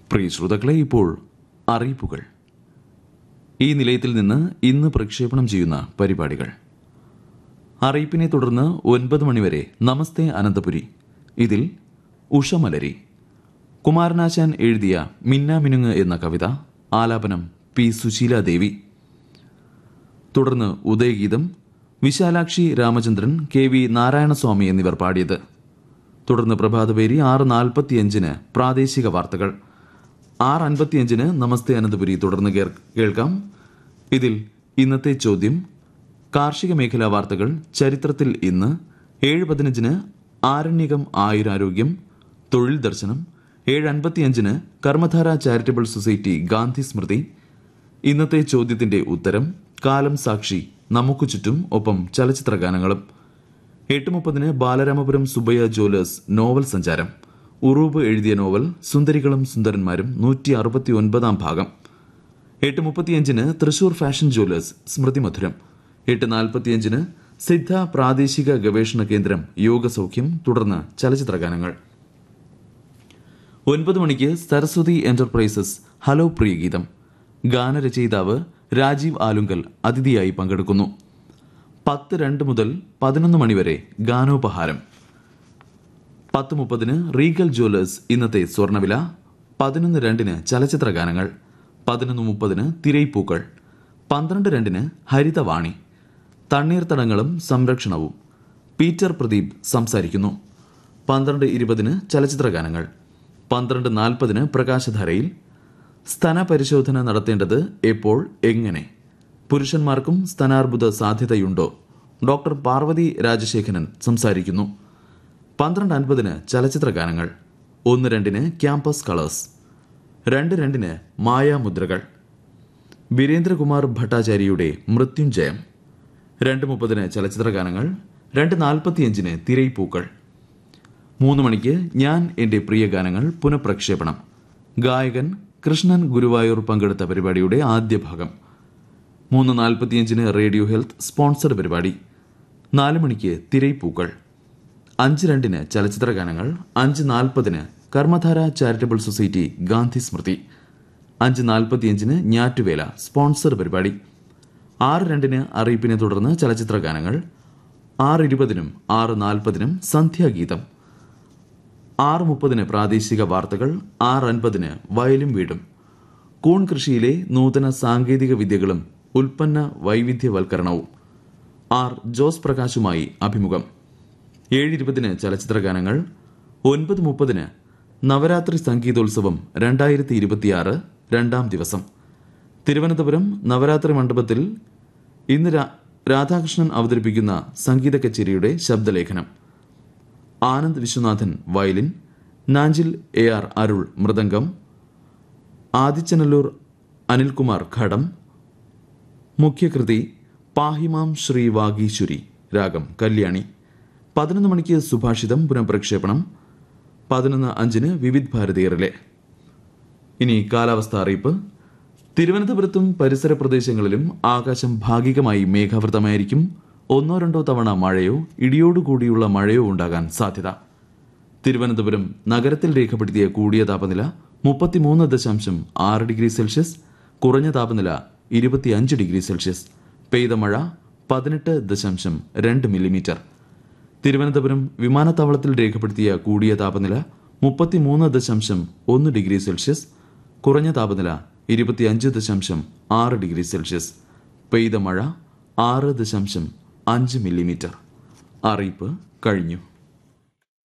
പ്രിയ ശ്രോതാക്കളെ ഇപ്പോൾ അറിയിപ്പുകൾ ഈ നിലയത്തിൽ നിന്ന് ഇന്ന് പ്രക്ഷേപണം ചെയ്യുന്ന പരിപാടികൾ അറിയിപ്പിനെ തുടർന്ന് ഒൻപത് മണിവരെ നമസ്തേ അനന്തപുരി ഇതിൽ ഉഷമലരി കുമാരനാശാൻ എഴുതിയ മിന്ന മിനുങ്ങ് എന്ന കവിത ആലാപനം പി സുശീലാദേവി തുടർന്ന് ഉദയഗീതം വിശാലാക്ഷി രാമചന്ദ്രൻ കെ വി നാരായണസ്വാമി എന്നിവർ പാടിയത് തുടർന്ന് പ്രഭാതപേരി ആറ് നാൽപ്പത്തിയഞ്ചിന് പ്രാദേശിക വാർത്തകൾ ആറ് അൻപത്തിയഞ്ചിന് നമസ്തേ അനന്തപുരി തുടർന്ന് കേർ- കേൾക്കാം ഇതിൽ ഇന്നത്തെ ചോദ്യം കാർഷിക മേഖലാ വാർത്തകൾ ചരിത്രത്തിൽ ഇന്ന് ഏഴ് പതിനഞ്ചിന് ആരണ്യകം ആയുരാരോഗ്യം തൊഴിൽ ദർശനം ഏഴ് അൻപത്തിയഞ്ചിന് കർമ്മധാര ചാരിറ്റബിൾ സൊസൈറ്റി ഗാന്ധി സ്മൃതി ഇന്നത്തെ ചോദ്യത്തിന്റെ ഉത്തരം കാലം സാക്ഷി നമുക്ക് ചുറ്റും ഒപ്പം ചലച്ചിത്ര ഗാനങ്ങളും എട്ട് മുപ്പതിന് ബാലരാമപുരം സുബയ്യ ജ്വല്ലേഴ്സ് നോവൽ സഞ്ചാരം ഉറൂബ് എഴുതിയ നോവൽ സുന്ദരികളും സുന്ദരന്മാരും നൂറ്റി അറുപത്തി ഒൻപതാം ഭാഗം എട്ട് മുപ്പത്തിയഞ്ചിന് തൃശൂർ ഫാഷൻ ജ്വല്ലേഴ്സ് സ്മൃതി മധുരം എട്ട് നാൽപ്പത്തിയഞ്ചിന് സിദ്ധ പ്രാദേശിക ഗവേഷണ കേന്ദ്രം യോഗസൗഖ്യം തുടർന്ന് ചലച്ചിത്ര ഗാനങ്ങൾ ഒൻപത് മണിക്ക് സരസ്വതി എന്റർപ്രൈസസ് ഹലോ പ്രിയഗീതം ഗാനരചയിതാവ് രാജീവ് ആലുങ്കൽ അതിഥിയായി പങ്കെടുക്കുന്നു പത്ത് രണ്ട് മുതൽ പതിനൊന്ന് മണിവരെ ഗാനോപഹാരം പത്ത് മുപ്പതിന് റീഗൽ ജ്വല്ലേഴ്സ് ഇന്നത്തെ സ്വർണ്ണവില പതിനൊന്ന് രണ്ടിന് ചലച്ചിത്ര ഗാനങ്ങൾ പതിനൊന്ന് മുപ്പതിന് തിരൈപ്പൂക്കൾ പന്ത്രണ്ട് രണ്ടിന് ഹരിതവാണി തണ്ണീർത്തടങ്ങളും സംരക്ഷണവും പീറ്റർ പ്രദീപ് സംസാരിക്കുന്നു പന്ത്രണ്ട് ഇരുപതിന് ചലച്ചിത്ര ഗാനങ്ങൾ പന്ത്രണ്ട് നാൽപ്പതിന് പ്രകാശധാരയിൽ സ്തന പരിശോധന നടത്തേണ്ടത് എപ്പോൾ എങ്ങനെ പുരുഷന്മാർക്കും സ്തനാർബുദ സാധ്യതയുണ്ടോ ഡോക്ടർ പാർവതി രാജശേഖരൻ സംസാരിക്കുന്നു പന്ത്രണ്ട് അൻപതിന് ചലച്ചിത്ര ഗാനങ്ങൾ ഒന്ന് രണ്ടിന് ക്യാമ്പസ് കളേഴ്സ് രണ്ട് രണ്ടിന് മായാമുദ്രകൾ വീരേന്ദ്രകുമാർ ഭട്ടാചാര്യയുടെ മൃത്യുഞ്ജയം രണ്ട് മുപ്പതിന് ചലച്ചിത്ര ഗാനങ്ങൾ രണ്ട് നാൽപ്പത്തിയഞ്ചിന് തിരൈപ്പൂക്കൾ മൂന്ന് മണിക്ക് ഞാൻ എന്റെ പ്രിയ ഗാനങ്ങൾ പുനഃപ്രക്ഷേപണം ഗായകൻ കൃഷ്ണൻ ഗുരുവായൂർ പങ്കെടുത്ത പരിപാടിയുടെ ആദ്യ ഭാഗം മൂന്ന് നാൽപ്പത്തിയഞ്ചിന് റേഡിയോ ഹെൽത്ത് സ്പോൺസർഡ് പരിപാടി നാല് മണിക്ക് തിരൈപ്പൂക്കൾ അഞ്ച് രണ്ടിന് ചലച്ചിത്ര ഗാനങ്ങൾ അഞ്ച് നാൽപ്പതിന് കർമ്മധാര ചാരിറ്റബിൾ സൊസൈറ്റി ഗാന്ധി സ്മൃതി അഞ്ച് നാൽപ്പത്തിയഞ്ചിന് ഞാറ്റുവേല സ്പോൺസർ പരിപാടി ആറ് രണ്ടിന് അറിയിപ്പിനെ തുടർന്ന് ചലച്ചിത്ര ഗാനങ്ങൾ ആറ് ഇരുപതിനും ആറ് നാൽപ്പതിനും സന്ധ്യാഗീതം ആറ് മുപ്പതിന് പ്രാദേശിക വാർത്തകൾ ആറ് അൻപതിന് വയലും വീടും കൂൺ കൃഷിയിലെ നൂതന സാങ്കേതിക വിദ്യകളും ഉൽപ്പന്ന വൈവിധ്യവൽക്കരണവും ആർ ജോസ് പ്രകാശുമായി അഭിമുഖം ഏഴ് ഇരുപതിന് ചലച്ചിത്ര ഗാനങ്ങൾ ഒൻപത് മുപ്പതിന് നവരാത്രി സംഗീതോത്സവം രണ്ടായിരത്തി ഇരുപത്തിയാറ് രണ്ടാം ദിവസം തിരുവനന്തപുരം നവരാത്രി മണ്ഡപത്തിൽ ഇന്ന് രാ- രാധാകൃഷ്ണൻ അവതരിപ്പിക്കുന്ന സംഗീത കച്ചേരിയുടെ ശബ്ദലേഖനം Anand Vishwanathan violin Nanjil A R Arul mridangam Adichanallur Anilkumar ghatam മുഖ്യകൃതി പാഹിമാം ശ്രീ വാഗീശ്വരി രാഗം കല്യാണി പതിനൊന്ന് മണിക്ക് സുഭാഷിതം പുനഃപ്രക്ഷേപണം പതിനൊന്ന് അഞ്ചിന് വിവിധ് ഭാരതീയറിലെ ഇനി കാലാവസ്ഥ അറിയിപ്പ് തിരുവനന്തപുരത്തും പരിസര പ്രദേശങ്ങളിലും ആകാശം ഭാഗികമായി മേഘാവൃതമായിരിക്കും ഒന്നോ രണ്ടോ തവണ മഴയോ ഇടിയോടുകൂടിയുള്ള മഴയോ ഉണ്ടാകാൻ സാധ്യത തിരുവനന്തപുരം നഗരത്തിൽ രേഖപ്പെടുത്തിയ കൂടിയ താപനില മുപ്പത്തിമൂന്ന് ദശാംശം ആറ് ഡിഗ്രി സെൽഷ്യസ് കുറഞ്ഞ താപനില ഇരുപത്തിയഞ്ച് ഡിഗ്രി സെൽഷ്യസ് പെയ്ത മഴ പതിനെട്ട് ദശാംശം രണ്ട് മില്ലിമീറ്റർ തിരുവനന്തപുരം വിമാനത്താവളത്തിൽ രേഖപ്പെടുത്തിയ കൂടിയ താപനില മുപ്പത്തിമൂന്ന് ദശാംശം ഒന്ന് ഡിഗ്രി സെൽഷ്യസ് കുറഞ്ഞ താപനില ഇരുപത്തിയഞ്ച് ദശാംശം ആറ് ഡിഗ്രി സെൽഷ്യസ് പെയ്ത മഴ ആറ് ദശാംശം അഞ്ച് മില്ലിമീറ്റർ അറിയിപ്പ് കഴിഞ്ഞു